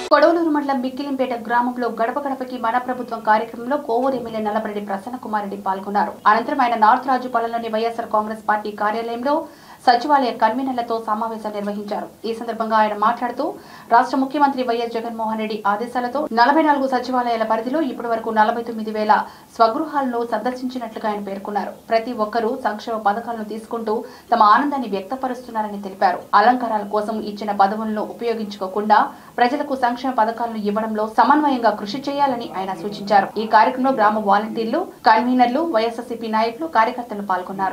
కొడవలూరు మండలం బిక్కిలింపేట గ్రామంలో గడప గడపకి మన ప్రభుత్వం కార్యక్రమంలో కోవూరు ఎమ్మెల్యే నల్లపరెడ్డి ప్రసన్న కుమార్ రెడ్డి పాల్గొన్నారు అనంతరం ఆయన నార్త్ రాజుపాలెంలోని వైఎస్ఆర్ కాంగ్రెస్ పార్టీ కార్యాలయంలో సచివాలయ కన్వీనర్లతో సమావేశం నిర్వహించారు ఈ సందర్భంగా ఆయన మాట్లాడుతూ రాష్ట్ర ముఖ్యమంత్రి వైఎస్ జగన్మోహన్ రెడ్డి ఆదేశాలతో నలభై నాలుగు సచివాలయాల పరిధిలో ఇప్పటి వరకు నలభై తొమ్మిది వేల స్వగృహాలను సందర్శించినట్లుగా ఆయన పేర్కొన్నారు ప్రతి ఒక్కరూ సంక్షేమ పథకాలను తీసుకుంటూ తమ ఆనందాన్ని వ్యక్తపరుస్తున్నారని తెలిపారు అలంకారాల కోసం ఇచ్చిన పదవులను ఉపయోగించుకోకుండా ప్రజలకు సంక్షేమ పథకాలను ఇవ్వడంలో సమన్వయంగా కృషి చేయాలని ఆయన సూచించారు ఈ కార్యక్రమంలో గ్రామ వాలంటీర్లు కన్వీనర్లు వైఎస్ఆర్సీపీ నాయకులు కార్యకర్తలు పాల్గొన్నారు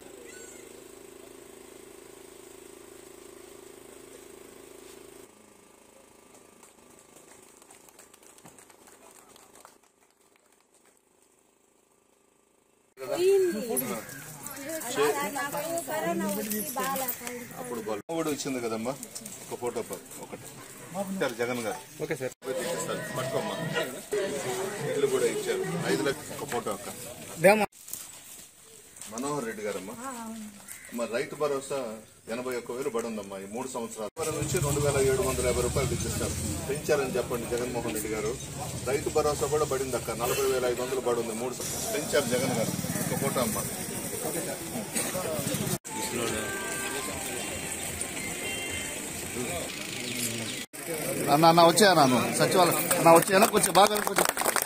అప్పుడు బల్- కూడా వచ్చింది కదమ్మా ఒక ఫోటో ప- ఒకటి ఇచ్చారు జగన్ గారు ఓకే సార్ పట్టుకోమ్మా ఇల్లు కూడా ఇచ్చారు ఐదు లక్షల ఒక ఫోటో అక్క మనోహర్ రెడ్డి గారమ్మా మరి రైతు భరోసా ఎనభై ఒక్క వేలు పడి ఉందమ్మా ఈ మూడు సంవత్సరాలు ఇరవై నుంచి రెండు వేల ఏడు వందల యాభై రూపాయలు ఇచ్చిస్తారు పెంచారని చెప్పండి జగన్మోహన్ రెడ్డి గారు రైతు భరోసా కూడా పడింది అక్క నలభై వేల ఐదు వందలు పడి ఉంది మూడు సం- పెంచారు జగన్ గారు ఒక ఫోటో అమ్మా అన్న అన్న వచ్చా నాను సచివాలయం అన్న వచ్చి వెనక్కి వచ్చి బాగా వెనక్కి వచ్చి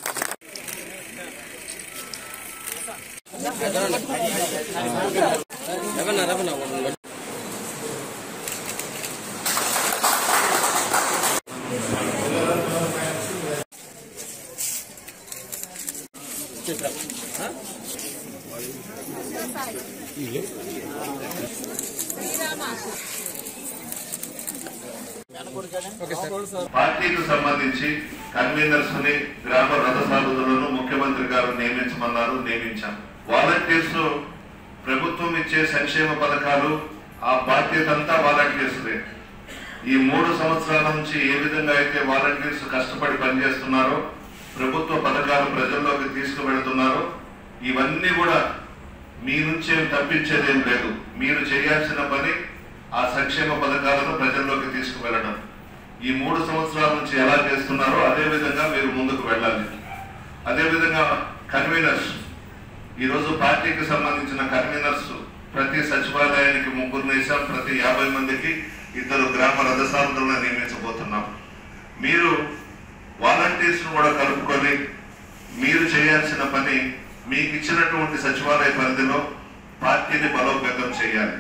పార్టీకి సంబంధించి కన్వీనర్స్ ని గ్రామ రథసారథులను ముఖ్యమంత్రి గారు నియమించమన్నారు నియమించాం వాలంటీర్స్ ప్రభుత్వం ఇచ్చే సంక్షేమ పథకాలు ఆ బాధ్యత అంతా వాలంటీర్స్దే ఈ మూడు సంవత్సరాల నుంచి ఏ విధంగా అయితే వాలంటీర్స్ కష్టపడి పనిచేస్తున్నారో ప్రభుత్వ పథకాలు ప్రజల్లోకి తీసుకువెళుతున్నారో ఇవన్నీ కూడా మీ నుంచి ఏం తప్పించేదేం లేదు మీరు చేయాల్సిన పని ఆ సంక్షేమ పథకాలను ప్రజల్లోకి తీసుకువెళ్ళడం ఈ మూడు సంవత్సరాల నుంచి ఎలా చేస్తున్నారో అదే విధంగా మీరు ముందుకు వెళ్ళాలి అదే విధంగా కన్వీనర్స్ ఈరోజు పార్టీకి సంబంధించిన కన్వీనర్స్ ప్రతి సచివాలయానికి ముగ్గురు వేసాం ప్రతి యాభై మందికి ఇద్దరు గ్రామ రథసారథులను నియమించబోతున్నాం మీరు వాలంటీర్స్ కూడా కలుపుకొని మీరు చేయాల్సిన పని మీకు ఇచ్చినటువంటి సచివాలయ పరిధిలో పార్టీని బలోపేతం చేయాలి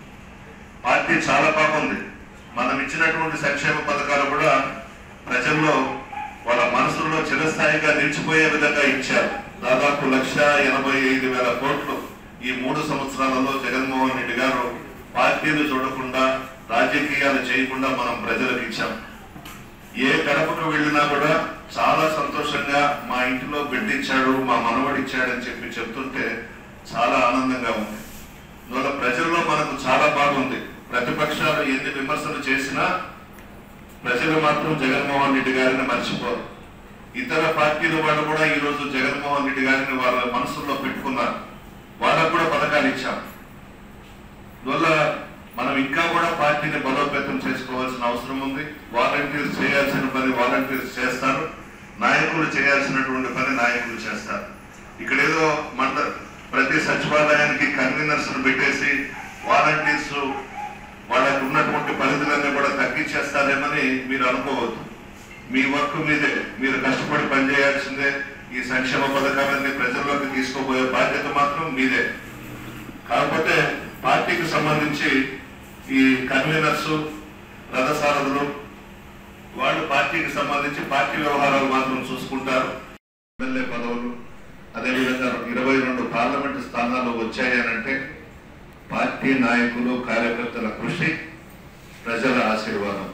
పార్టీ చాలా బాగుంది మనం ఇచ్చినటువంటి సంక్షేమ పథకాలు కూడా ప్రజల్లో వాళ్ళ మనసుల్లో చిరస్థాయిగా నిలిచిపోయే విధంగా ఇచ్చారు దాదాపు లక్ష ఎనభై ఐదు వేల కోట్లు ఈ మూడు సంవత్సరాలలో జగన్మోహన్ రెడ్డి గారు పార్టీలు చూడకుండా రాజకీయాలు చేయకుండా మనం ప్రజలకు ఇచ్చాం ఏ గడపకు వెళ్ళినా కూడా చాలా సంతోషంగా మా ఇంటిలో బిడ్డ ఇచ్చాడు మా మనవడు ఇచ్చాడని చెప్పి చెప్తుంటే చాలా ఆనందంగా ఉంది అందువల్ల ప్రజల్లో మనకు చాలా బాగుంది ప్రతిపక్షాలు ఎన్ని విమర్శలు చేసినా ప్రజలు మాత్రం జగన్మోహన్ రెడ్డి గారిని మర్చిపోరు ఇతర పార్టీల వాళ్ళు కూడా ఈ రోజు జగన్మోహన్ రెడ్డి గారిని వాళ్ళ మనసుల్లో పెట్టుకున్నారు వాళ్ళకు కూడా పథకాలు ఇచ్చాం అందువల్ల మనం ఇంకా కూడా పార్టీని బలోపేతం చేసుకోవాల్సిన అవసరం ఉంది వాలంటీర్స్ చేయాల్సిన పని వాలంటీర్స్ చేస్తారు నాయకులు చేయాల్సినటువంటి పని నాయకులు చేస్తారు ఇక్కడ ఏదో మండ ప్రతి సచివాలయానికి కన్వీనర్స్ పెట్టేసి వాలంటీర్స్ వాళ్ళకు ఉన్నటువంటి పరిధులన్నీ కూడా తగ్గించేస్తారేమని మీరు అనుకోవద్దు మీ వర్క్ మీదే మీరు కష్టపడి పనిచేయాల్సిందే ఈ సంక్షేమ పథకాలన్నీ ప్రజల్లోకి తీసుకోబోయే బాధ్యత మాత్రం మీదే కాకపోతే పార్టీకి సంబంధించి ఈ కన్వీనర్స్ రథసారథులు వాళ్ళు పార్టీకి సంబంధించి పార్టీ వ్యవహారాలు మాత్రం చూసుకుంటారు ఎమ్మెల్యే పదవులు అదేవిధంగా ఇరవై రెండు పార్లమెంటు స్థానాలు వచ్చాయనంటే పార్టీ నాయకులు కార్యకర్తల కృషి ప్రజల ఆశీర్వాదం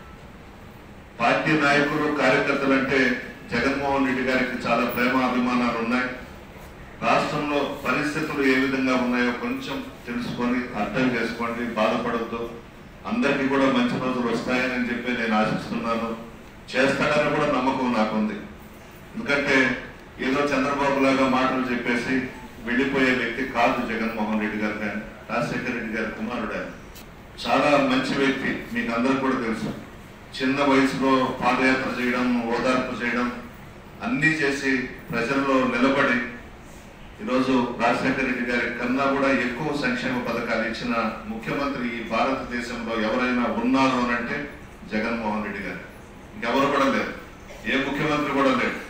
పార్టీ నాయకులు కార్యకర్తలు అంటే జగన్మోహన్ రెడ్డి గారికి చాలా ప్రేమ అభిమానాలు ఉన్నాయి రాష్ట్రంలో పరిస్థితులు ఏ విధంగా ఉన్నాయో కొంచెం తెలుసుకొని అర్థం చేసుకోండి బాధపడద్దు అందరికీ కూడా మంచి రోజులు వస్తాయని చెప్పి నేను ఆశిస్తున్నాను చేస్తాడని కూడా నమ్మకం నాకుంది ఎందుకంటే ఏదో చంద్రబాబు లాగా మాటలు చెప్పేసి వెళ్ళిపోయే వ్యక్తి కాదు జగన్మోహన్ రెడ్డి గారు కానీ రాజశేఖర రెడ్డి గారి కుమారుడు ఆయన చాలా మంచి వ్యక్తి మీకు అందరికి కూడా తెలుసు చిన్న వయసులో పాదయాత్ర చేయడం ఓదార్పు చేయడం అన్నీ చేసి ప్రజల్లో నిలబడి ఈరోజు రాజశేఖర రెడ్డి గారి కన్నా కూడా ఎక్కువ సంక్షేమ పథకాలు ఇచ్చిన ముఖ్యమంత్రి ఈ భారతదేశంలో ఎవరైనా ఉన్నారు అని అంటే జగన్మోహన్ రెడ్డి గారు ఇంకెవరు కూడా లేరు ఏ ముఖ్యమంత్రి కూడా లేరు